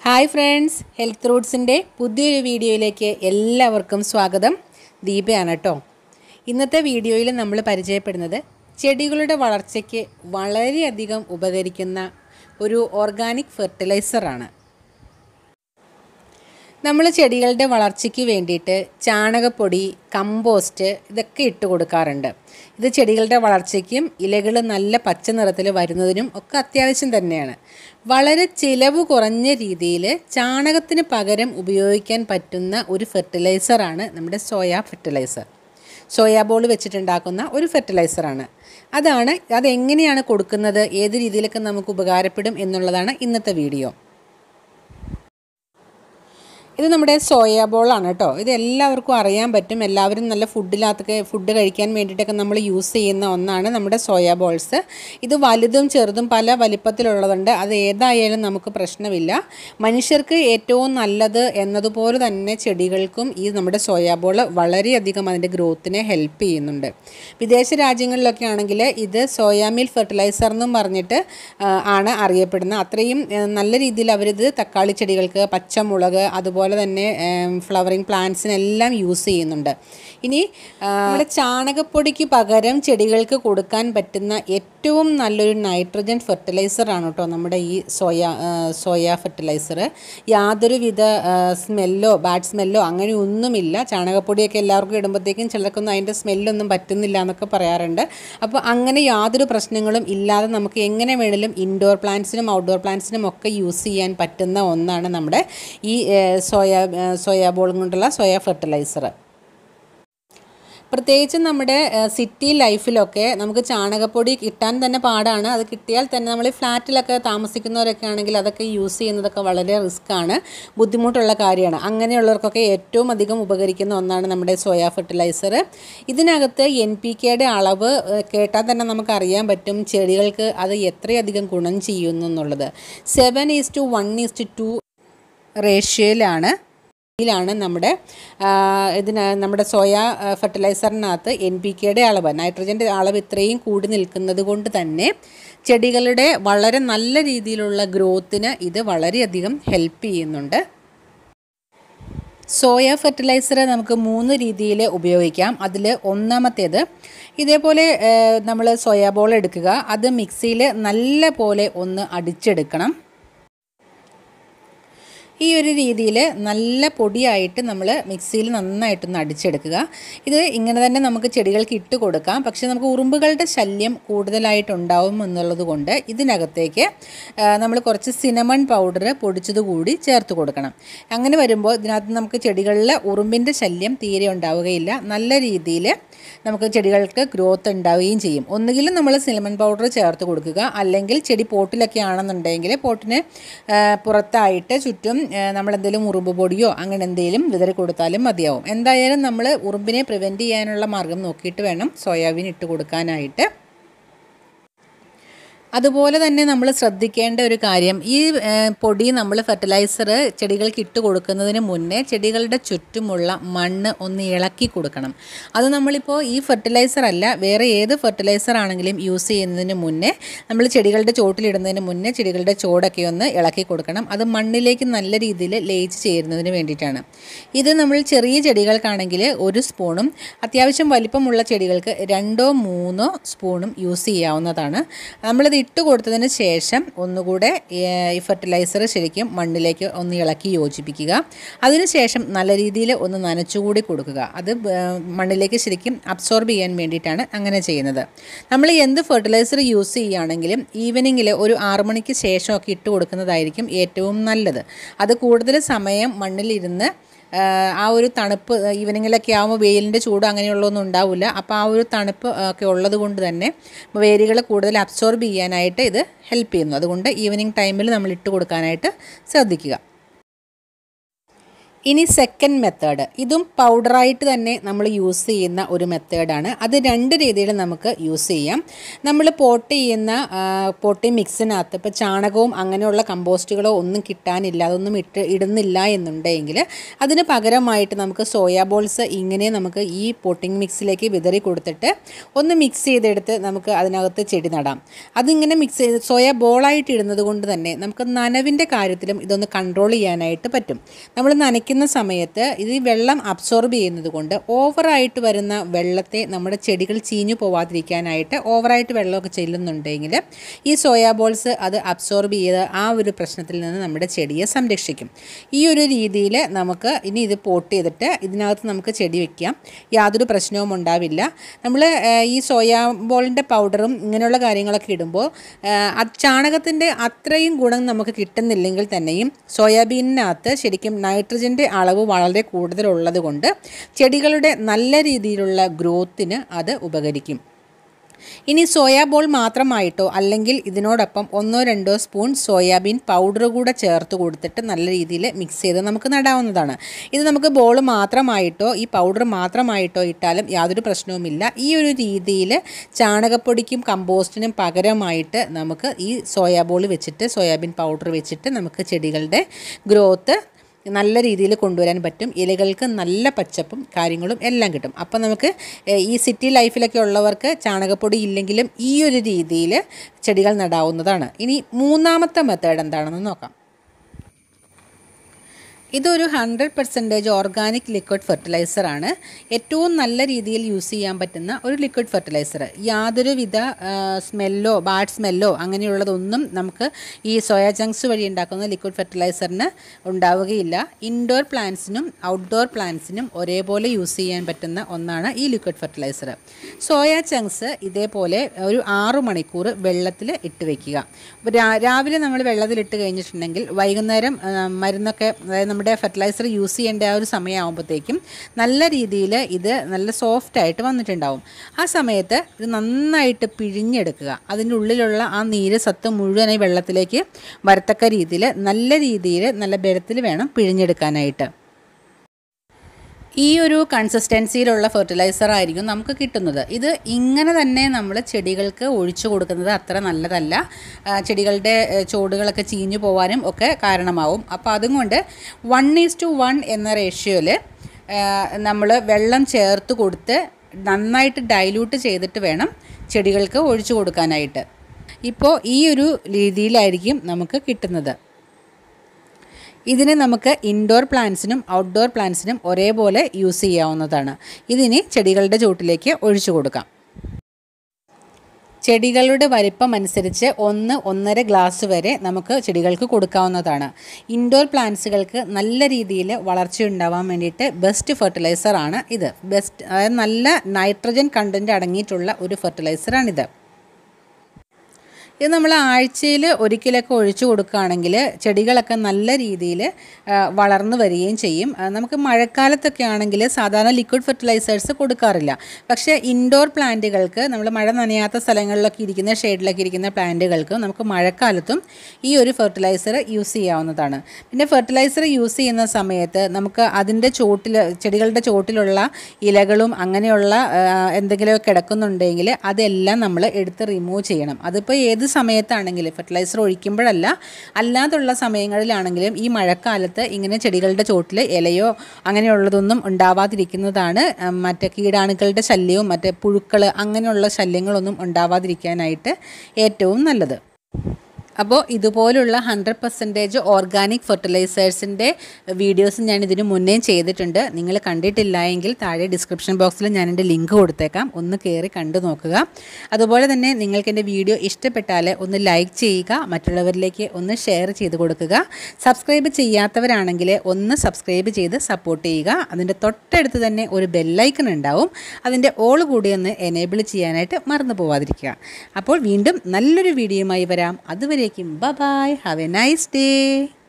hi friends health റൂട്ട്സിൻ്റെ പുതിയൊരു വീഡിയോയിലേക്ക് എല്ലാവർക്കും സ്വാഗതം ദീപയാണ് കേട്ടോ ഇന്നത്തെ വീഡിയോയിൽ നമ്മൾ പരിചയപ്പെടുന്നത് ചെടികളുടെ വളർച്ചയ്ക്ക് വളരെയധികം ഉപകരിക്കുന്ന ഒരു ഓർഗാനിക് ഫെർട്ടിലൈസറാണ് നമ്മൾ ചെടികളുടെ വളർച്ചയ്ക്ക് വേണ്ടിയിട്ട് ചാണകപ്പൊടി കമ്പോസ്റ്റ് ഇതൊക്കെ ഇട്ട് കൊടുക്കാറുണ്ട് ഇത് ചെടികളുടെ വളർച്ചയ്ക്കും ഇലകൾ നല്ല പച്ച നിറത്തിൽ വരുന്നതിനും ഒക്കെ അത്യാവശ്യം തന്നെയാണ് വളരെ ചിലവ് കുറഞ്ഞ രീതിയിൽ ചാണകത്തിന് പകരം ഉപയോഗിക്കാൻ പറ്റുന്ന ഒരു ഫെർട്ടിലൈസറാണ് നമ്മുടെ സോയ ഫെർട്ടിലൈസർ സോയാ ബോൾ വെച്ചിട്ടുണ്ടാക്കുന്ന ഒരു ഫെർട്ടിലൈസറാണ് അതാണ് അതെങ്ങനെയാണ് കൊടുക്കുന്നത് ഏത് രീതിയിലൊക്കെ നമുക്ക് ഉപകാരപ്പെടും എന്നുള്ളതാണ് ഇന്നത്തെ വീഡിയോ ഇത് നമ്മുടെ സോയാ ബോളാണ് കേട്ടോ ഇത് എല്ലാവർക്കും അറിയാൻ പറ്റും എല്ലാവരും നല്ല ഫുഡിനകത്തൊക്കെ ഫുഡ് കഴിക്കാൻ വേണ്ടിയിട്ടൊക്കെ നമ്മൾ യൂസ് ചെയ്യുന്ന ഒന്നാണ് നമ്മുടെ സോയാ ബോൾസ് ഇത് വലുതും ചെറുതും പല വലിപ്പത്തിലുള്ളതുണ്ട് അത് ഏതായാലും നമുക്ക് പ്രശ്നമില്ല മനുഷ്യർക്ക് ഏറ്റവും നല്ലത് എന്നതുപോലെ തന്നെ ചെടികൾക്കും ഈ നമ്മുടെ സോയാ ബോൾ വളരെയധികം അതിൻ്റെ ഗ്രോത്തിനെ ഹെൽപ്പ് ചെയ്യുന്നുണ്ട് വിദേശ രാജ്യങ്ങളിലൊക്കെ ആണെങ്കിൽ ഇത് സോയാമീൽ ഫെർട്ടിലൈസർ എന്നും പറഞ്ഞിട്ട് ആണ് അറിയപ്പെടുന്നത് അത്രയും നല്ല രീതിയിൽ അവരിത് തക്കാളി ചെടികൾക്ക് പച്ചമുളക് അതുപോലെ തന്നെ ഫ്ലവറിങ് പ്ലാന്റ്സിനെല്ലാം യൂസ് ചെയ്യുന്നുണ്ട് ഇനി നമ്മുടെ ചാണകപ്പൊടിക്ക് പകരം ചെടികൾക്ക് കൊടുക്കാൻ പറ്റുന്ന ഏറ്റവും നല്ലൊരു നൈട്രജൻ ഫെർട്ടിലൈസറാണ് കേട്ടോ നമ്മുടെ ഈ സോയ സോയ ഫെർട്ടിലൈസർ യാതൊരുവിധ സ്മെല്ലോ ബാഡ് സ്മെല്ലോ അങ്ങനെ ഒന്നുമില്ല ചാണകപ്പൊടിയൊക്കെ എല്ലാവർക്കും ഇടുമ്പോഴത്തേക്കും ചിലർക്കൊന്നും അതിൻ്റെ സ്മെല്ലൊന്നും പറ്റുന്നില്ല എന്നൊക്കെ പറയാറുണ്ട് അപ്പോൾ അങ്ങനെ യാതൊരു പ്രശ്നങ്ങളും ഇല്ലാതെ നമുക്ക് എങ്ങനെ വേണമെങ്കിലും ഇൻഡോർ പ്ലാന്റ്സിനും ഔട്ട്ഡോർ പ്ലാന്റ്സിനും ഒക്കെ യൂസ് ചെയ്യാൻ പറ്റുന്ന ഒന്നാണ് നമ്മുടെ ഈ സോയ സോയാ ബോൾ കൊണ്ടുള്ള സോയ ഫെർട്ടിലൈസർ പ്രത്യേകിച്ച് നമ്മുടെ സിറ്റി ലൈഫിലൊക്കെ നമുക്ക് ചാണകപ്പൊടി കിട്ടാൻ തന്നെ പാടാണ് അത് കിട്ടിയാൽ തന്നെ നമ്മൾ ഫ്ലാറ്റിലൊക്കെ താമസിക്കുന്നവരൊക്കെ ആണെങ്കിൽ അതൊക്കെ യൂസ് ചെയ്യുന്നതൊക്കെ വളരെ റിസ്ക്കാണ് ബുദ്ധിമുട്ടുള്ള കാര്യമാണ് അങ്ങനെയുള്ളവർക്കൊക്കെ ഏറ്റവും അധികം ഉപകരിക്കുന്ന ഒന്നാണ് നമ്മുടെ സോയ ഫെർട്ടിലൈസർ ഇതിനകത്ത് എൻ പി കെയുടെ അളവ് കേട്ടാൽ തന്നെ നമുക്ക് അറിയാൻ പറ്റും ചെടികൾക്ക് അത് എത്രയധികം ഗുണം ചെയ്യുന്നു എന്നുള്ളത് seven is to one is to two റേഷ്യോയിലാണ് ാണ് നമ്മുടെ ഇതിന് നമ്മുടെ സോയ ഫെർട്ടിലൈസറിനകത്ത് എൻ പി കെയുടെ അളവ് നൈട്രജൻ്റെ അളവ് ഇത്രയും കൂടി നിൽക്കുന്നത് കൊണ്ട് തന്നെ ചെടികളുടെ വളരെ നല്ല രീതിയിലുള്ള ഗ്രോത്തിന് ഇത് വളരെയധികം ഹെൽപ്പ് ചെയ്യുന്നുണ്ട് സോയ ഫെർട്ടിലൈസർ നമുക്ക് മൂന്ന് രീതിയിൽ ഉപയോഗിക്കാം അതിൽ ഒന്നാമത്തേത് ഇതേപോലെ നമ്മൾ സോയാ ബോൾ എടുക്കുക അത് മിക്സിയിൽ നല്ല പോലെ ഒന്ന് അടിച്ചെടുക്കണം ഈ ഒരു രീതിയിൽ നല്ല പൊടിയായിട്ട് നമ്മൾ മിക്സിയിൽ നന്നായിട്ടൊന്ന് അടിച്ചെടുക്കുക ഇത് ഇങ്ങനെ തന്നെ നമുക്ക് ചെടികൾക്ക് ഇട്ട് കൊടുക്കാം പക്ഷേ നമുക്ക് ഉറുമ്പുകളുടെ ശല്യം കൂടുതലായിട്ടുണ്ടാവും എന്നുള്ളത് കൊണ്ട് ഇതിനകത്തേക്ക് നമ്മൾ കുറച്ച് സിനമൺ പൗഡർ പൊടിച്ചത് കൂടി ചേർത്ത് കൊടുക്കണം അങ്ങനെ വരുമ്പോൾ ഇതിനകത്ത് നമുക്ക് ചെടികളിൽ ഉറുമ്പിൻ്റെ ശല്യം തീരെ ഉണ്ടാവുകയില്ല നല്ല രീതിയിൽ നമുക്ക് ചെടികൾക്ക് ഗ്രോത്ത് ഉണ്ടാവുകയും ചെയ്യും ഒന്നുകിലും നമ്മൾ സിനമൺ പൗഡർ ചേർത്ത് കൊടുക്കുക അല്ലെങ്കിൽ ചെടി പോട്ടിലൊക്കെ ആണെന്നുണ്ടെങ്കിൽ പോട്ടിന് പുറത്തായിട്ട് ചുറ്റും നമ്മളെന്തെങ്കിലും ഉറുമ്പ് പൊടിയോ അങ്ങനെ എന്തെങ്കിലും വിതറി കൊടുത്താലും മതിയാവും എന്തായാലും നമ്മൾ ഉറുമ്പിനെ പ്രിവെൻറ്റ് ചെയ്യാനുള്ള മാർഗം നോക്കിയിട്ട് വേണം സോയാബീൻ ഇട്ട് കൊടുക്കാനായിട്ട് അതുപോലെ തന്നെ നമ്മൾ ശ്രദ്ധിക്കേണ്ട ഒരു കാര്യം ഈ പൊടി നമ്മൾ ഫെർട്ടിലൈസർ ചെടികൾക്ക് ഇട്ട് കൊടുക്കുന്നതിന് മുന്നേ ചെടികളുടെ ചുറ്റുമുള്ള മണ്ണ് ഒന്ന് ഇളക്കി കൊടുക്കണം അത് നമ്മളിപ്പോൾ ഈ ഫെർട്ടിലൈസർ അല്ല വേറെ ഏത് ഫെർട്ടിലൈസർ ആണെങ്കിലും യൂസ് ചെയ്യുന്നതിന് മുന്നേ നമ്മൾ ചെടികളുടെ ചോട്ടിലിടുന്നതിന് മുന്നേ ചെടികളുടെ ചോടൊക്കെ ഒന്ന് ഇളക്കി കൊടുക്കണം അത് മണ്ണിലേക്ക് നല്ല രീതിയിൽ ലയിച്ച് ചേരുന്നതിന് വേണ്ടിയിട്ടാണ് ഇത് നമ്മൾ ചെറിയ ചെടികൾക്കാണെങ്കിൽ ഒരു സ്പൂണും അത്യാവശ്യം വലിപ്പമുള്ള ചെടികൾക്ക് രണ്ടോ മൂന്നോ സ്പൂണും യൂസ് ചെയ്യാവുന്നതാണ് നമ്മളിത് ഇട്ട് കൊടുത്തതിന് ശേഷം ഒന്നുകൂടെ ഈ ഫെർട്ടിലൈസർ ശരിക്കും മണ്ണിലേക്ക് ഒന്ന് ഇളക്കി യോജിപ്പിക്കുക അതിനുശേഷം നല്ല രീതിയിൽ ഒന്ന് നനച്ചുകൂടി കൊടുക്കുക അത് മണ്ണിലേക്ക് ശരിക്കും അബ്സോർബ് ചെയ്യാൻ വേണ്ടിയിട്ടാണ് അങ്ങനെ ചെയ്യുന്നത് നമ്മൾ എന്ത് ഫെർട്ടിലൈസർ യൂസ് ചെയ്യുകയാണെങ്കിലും ഈവനിങ്ങിൽ ഒരു ആറു മണിക്ക് ശേഷമൊക്കെ ഇട്ട് കൊടുക്കുന്നതായിരിക്കും ഏറ്റവും നല്ലത് അത് കൂടുതൽ സമയം മണ്ണിലിരുന്ന് ആ ഒരു തണുപ്പ് ഈവനിങ്ങിലൊക്കെ ആകുമ്പോൾ വെയിലിൻ്റെ ചൂട് അങ്ങനെയുള്ളതൊന്നും ഉണ്ടാവില്ല അപ്പോൾ ആ ഒരു തണുപ്പ് ഒക്കെ ഉള്ളത് കൊണ്ട് തന്നെ വേരുകൾ കൂടുതൽ അബ്സോർബ് ചെയ്യാനായിട്ട് ഇത് ഹെൽപ്പ് ചെയ്യുന്നു അതുകൊണ്ട് ഈവനിങ് ടൈമിൽ നമ്മൾ ഇട്ട് കൊടുക്കാനായിട്ട് ശ്രദ്ധിക്കുക ഇനി സെക്കൻഡ് മെത്തേഡ് ഇതും പൗഡറായിട്ട് തന്നെ നമ്മൾ യൂസ് ചെയ്യുന്ന ഒരു മെത്തേഡാണ് അത് രണ്ട് രീതിയിൽ നമുക്ക് യൂസ് ചെയ്യാം നമ്മൾ പോട്ട് ചെയ്യുന്ന പോട്ടി മിക്സിനകത്ത് ഇപ്പോൾ ചാണകവും അങ്ങനെയുള്ള കമ്പോസ്റ്റുകളോ ഒന്നും കിട്ടാനില്ല അതൊന്നും ഇട്ട് ഇടുന്നില്ല എന്നുണ്ടെങ്കിൽ അതിന് പകരമായിട്ട് നമുക്ക് സോയാ ബോൾസ് ഇങ്ങനെ നമുക്ക് ഈ പോട്ടിംഗ് മിക്സിലേക്ക് വിതറി കൊടുത്തിട്ട് ഒന്ന് മിക്സ് ചെയ്തെടുത്ത് നമുക്ക് അതിനകത്ത് ചെടി നടാം അതിങ്ങനെ മിക്സ് ചെയ്ത് സോയ ബോളായിട്ട് ഇടുന്നത് കൊണ്ട് തന്നെ നമുക്ക് നനവിൻ്റെ കാര്യത്തിലും ഇതൊന്ന് കൺട്രോൾ ചെയ്യാനായിട്ട് പറ്റും നമ്മൾ നനയ്ക്കുന്ന സമയത്ത് ഇത് ഈ വെള്ളം അബ്സോർബ് ചെയ്യുന്നത് കൊണ്ട് ഓവറായിട്ട് വരുന്ന വെള്ളത്തെ നമ്മുടെ ചെടികൾ ചീഞ്ഞു പോവാതിരിക്കാനായിട്ട് ഓവറായിട്ട് വെള്ളമൊക്കെ ചെല്ലുന്നുണ്ടെങ്കിൽ ഈ സോയാ ബോൾസ് അത് അബ്സോർബ് ചെയ്ത് ആ ഒരു പ്രശ്നത്തിൽ നിന്ന് നമ്മുടെ ചെടിയെ സംരക്ഷിക്കും ഈ ഒരു രീതിയിൽ നമുക്ക് ഇനി ഇത് പോട്ട് ചെയ്തിട്ട് ഇതിനകത്ത് നമുക്ക് ചെടി വെക്കാം യാതൊരു പ്രശ്നവും ഉണ്ടാവില്ല നമ്മൾ ഈ സോയാ ബോളിൻ്റെ പൗഡറും ഇങ്ങനെയുള്ള കാര്യങ്ങളൊക്കെ ഇടുമ്പോൾ അത് ചാണകത്തിൻ്റെ അത്രയും ഗുണം നമുക്ക് കിട്ടുന്നില്ലെങ്കിൽ തന്നെയും സോയാബീനിനകത്ത് ശരിക്കും നൈട്രജൻ്റെ അളവ് വളരെ കൂടുതലുള്ളത് കൊണ്ട് ചെടികളുടെ നല്ല രീതിയിലുള്ള ഗ്രോത്തിന് അത് ഉപകരിക്കും ഇനി സോയാ ബോൾ മാത്രമായിട്ടോ അല്ലെങ്കിൽ ഇതിനോടൊപ്പം ഒന്നോ രണ്ടോ സ്പൂൺ സോയാബീൻ പൗഡർ കൂടെ ചേർത്ത് കൊടുത്തിട്ട് നല്ല രീതിയിൽ മിക്സ് ചെയ്ത് നമുക്ക് നടാവുന്നതാണ് ഇത് നമുക്ക് ബോൾ മാത്രമായിട്ടോ ഈ പൗഡർ മാത്രമായിട്ടോ ഇട്ടാലും യാതൊരു പ്രശ്നവുമില്ല ഈ ഒരു രീതിയിൽ ചാണകപ്പൊടിക്കും കമ്പോസ്റ്റിനും പകരമായിട്ട് നമുക്ക് ഈ സോയാ ബോൾ വെച്ചിട്ട് സോയാബീൻ പൗഡർ വെച്ചിട്ട് നമുക്ക് ചെടികളുടെ ഗ്രോത്ത് നല്ല രീതിയിൽ കൊണ്ടുവരാൻ പറ്റും ഇലകൾക്ക് നല്ല പച്ചപ്പും കാര്യങ്ങളും എല്ലാം കിട്ടും അപ്പം നമുക്ക് ഈ സിറ്റി ലൈഫിലൊക്കെ ഉള്ളവർക്ക് ചാണകപ്പൊടി ഇല്ലെങ്കിലും ഈ ഒരു രീതിയിൽ ചെടികൾ നടാവുന്നതാണ് ഇനി മൂന്നാമത്തെ മെത്തേഡ് എന്താണെന്ന് നോക്കാം ഇതൊരു hundred percentage organic liquid fertiliser ആണ് ഏറ്റവും നല്ല രീതിയിൽ യൂസ് ചെയ്യാൻ പറ്റുന്ന ഒരു ലിക്വിഡ് ഫെർട്ടിലൈസർ യാതൊരുവിധ സ്മെല്ലോ ബാഡ് സ്മെല്ലോ അങ്ങനെയുള്ളതൊന്നും നമുക്ക് ഈ സോയ ചങ്ക്സ് വഴി ഉണ്ടാക്കുന്ന ലിക്വിഡ് ഫെർട്ടിലൈസറിന് ഉണ്ടാവുകയില്ല ഇൻഡോർ പ്ലാന്റ്സിനും ഔട്ട്ഡോർ പ്ലാന്റ്സിനും ഒരേപോലെ യൂസ് ചെയ്യാൻ പറ്റുന്ന ഒന്നാണ് ഈ ലിക്വിഡ് ഫെർട്ടിലൈസർ സോയ ചങ്ക്സ് ഇതേപോലെ ഒരു ആറു മണിക്കൂർ വെള്ളത്തിൽ ഇട്ട് വെക്കുക രാവിലെ നമ്മൾ വെള്ളത്തിലിട്ട് കഴിഞ്ഞിട്ടുണ്ടെങ്കിൽ വൈകുന്നേരം മരുന്നൊക്കെ അതായത് നമ്മുടെ ഫെർട്ടിലൈസർ യൂസ് ചെയ്യേണ്ട ആ ഒരു സമയമാകുമ്പോഴത്തേക്കും നല്ല രീതിയിൽ ഇത് നല്ല സോഫ്റ്റായിട്ട് വന്നിട്ടുണ്ടാവും ആ സമയത്ത് ഇത് നന്നായിട്ട് പിഴിഞ്ഞെടുക്കുക അതിൻ്റെ ഉള്ളിലുള്ള ആ നീര് സത്ത് മുഴുവനായി വെള്ളത്തിലേക്ക് വരത്തക്ക രീതിയിൽ നല്ല രീതിയിൽ നല്ല ബലത്തിൽ വേണം പിഴിഞ്ഞെടുക്കാനായിട്ട് ഈ ഒരു കൺസിസ്റ്റൻസിയിലുള്ള ഫെർട്ടിലൈസർ ആയിരിക്കും നമുക്ക് കിട്ടുന്നത് ഇത് ഇങ്ങനെ തന്നെ നമ്മൾ ചെടികൾക്ക് ഒഴിച്ചു കൊടുക്കുന്നത് അത്ര നല്ലതല്ല ചെടികളുടെ ചോടുകളൊക്കെ ചീഞ്ഞു പോകാനും ഒക്കെ കാരണമാവും അപ്പോൾ അതുകൊണ്ട് വൺ ഈസ് ടു വൺ എന്ന റേഷ്യോയിൽ നമ്മൾ വെള്ളം ചേർത്ത് കൊടുത്ത് നന്നായിട്ട് ഡൈല്യൂട്ട് ചെയ്തിട്ട് വേണം ചെടികൾക്ക് ഒഴിച്ചു കൊടുക്കാനായിട്ട് ഇപ്പോൾ ഈ ഒരു രീതിയിലായിരിക്കും നമുക്ക് കിട്ടുന്നത് ഇതിന് നമുക്ക് ഇൻഡോർ പ്ലാന്റ്സിനും ഔട്ട്ഡോർ പ്ലാന്റ്സിനും ഒരേപോലെ യൂസ് ചെയ്യാവുന്നതാണ് ഇതിനി ചെടികളുടെ ചുവട്ടിലേക്ക് ഒഴിച്ചു കൊടുക്കാം ചെടികളുടെ വലിപ്പം അനുസരിച്ച് ഒന്ന് ഒന്നര ഗ്ലാസ് വരെ നമുക്ക് ചെടികൾക്ക് കൊടുക്കാവുന്നതാണ് ഇൻഡോർ പ്ലാന്റ്സുകൾക്ക് നല്ല രീതിയിൽ വളർച്ച ഉണ്ടാവാൻ വേണ്ടിയിട്ട് ബെസ്റ്റ് ഫെർട്ടിലൈസർ ആണ് ഇത് ബെസ്റ്റ് അതായത് നല്ല നൈട്രജൻ കണ്ടൻറ്റ് അടങ്ങിയിട്ടുള്ള ഒരു ഫെർട്ടിലൈസറാണിത് ഇത് നമ്മൾ ആഴ്ചയിൽ ഒരിക്കലൊക്കെ ഒഴിച്ചു കൊടുക്കുകയാണെങ്കിൽ ചെടികളൊക്കെ നല്ല രീതിയിൽ വളർന്നു വരികയും ചെയ്യും നമുക്ക് മഴക്കാലത്തൊക്കെ ആണെങ്കിൽ സാധാരണ ലിക്വിഡ് ഫെർട്ടിലൈസേഴ്സ് കൊടുക്കാറില്ല പക്ഷേ ഇൻഡോർ പ്ലാന്റുകൾക്ക് നമ്മൾ മഴ നനയാത്ത സ്ഥലങ്ങളിലൊക്കെ ഇരിക്കുന്ന ഷെയ്ഡിലൊക്കെ ഇരിക്കുന്ന പ്ലാന്റുകൾക്ക് നമുക്ക് മഴക്കാലത്തും ഈ ഒരു ഫെർട്ടിലൈസർ യൂസ് ചെയ്യാവുന്നതാണ് പിന്നെ ഫെർട്ടിലൈസർ യൂസ് ചെയ്യുന്ന സമയത്ത് നമുക്ക് അതിൻ്റെ ചോട്ടിൽ ചെടികളുടെ ചോട്ടിലുള്ള ഇലകളും അങ്ങനെയുള്ള എന്തെങ്കിലുമൊക്കെ കിടക്കുന്നുണ്ടെങ്കിൽ അതെല്ലാം നമ്മൾ എടുത്ത് റിമൂവ് ചെയ്യണം അതിപ്പോൾ ഏത് സമയത്താണെങ്കിലും ഫെർട്ടിലൈസർ ഒഴിക്കുമ്പോഴല്ല അല്ലാതുള്ള സമയങ്ങളിലാണെങ്കിലും ഈ മഴക്കാലത്ത് ഇങ്ങനെ ചെടികളുടെ ചോട്ടിൽ ഇലയോ അങ്ങനെയുള്ളതൊന്നും ഉണ്ടാവാതിരിക്കുന്നതാണ് മറ്റേ കീടാണുക്കളുടെ ശല്യവും മറ്റേ പുഴുക്കൾ അങ്ങനെയുള്ള ശല്യങ്ങളൊന്നും ഉണ്ടാവാതിരിക്കാനായിട്ട് ഏറ്റവും നല്ലത് അപ്പോൾ ഇതുപോലുള്ള ഹൺഡ്രഡ് പെർസെൻറ്റേജ് ഓർഗാനിക് ഫെർട്ടിലൈസേഴ്സിൻ്റെ വീഡിയോസ് ഞാൻ ഇതിന് മുന്നേ ചെയ്തിട്ടുണ്ട് നിങ്ങൾ കണ്ടിട്ടില്ല എങ്കിൽ താഴെ ഡിസ്ക്രിപ്ഷൻ ബോക്സിൽ ഞാൻ എൻ്റെ ലിങ്ക് കൊടുത്തേക്കാം ഒന്ന് കയറി കണ്ടു നോക്കുക അതുപോലെ തന്നെ നിങ്ങൾക്ക് എൻ്റെ വീഡിയോ ഇഷ്ടപ്പെട്ടാൽ ഒന്ന് ലൈക്ക് ചെയ്യുക മറ്റുള്ളവരിലേക്ക് ഒന്ന് ഷെയർ ചെയ്ത് കൊടുക്കുക സബ്സ്ക്രൈബ് ചെയ്യാത്തവരാണെങ്കിൽ ഒന്ന് സബ്സ്ക്രൈബ് ചെയ്ത് സപ്പോർട്ട് ചെയ്യുക അതിൻ്റെ തൊട്ടടുത്ത് തന്നെ ഒരു ബെല്ലൈക്കൺ ഉണ്ടാവും അതിൻ്റെ ഓൾ കൂടി ഒന്ന് എനേബിൾ ചെയ്യാനായിട്ട് മറന്നു പോവാതിരിക്കുക അപ്പോൾ വീണ്ടും നല്ലൊരു വീഡിയോയുമായി വരാം അതുവരേക്കും bye have a nice day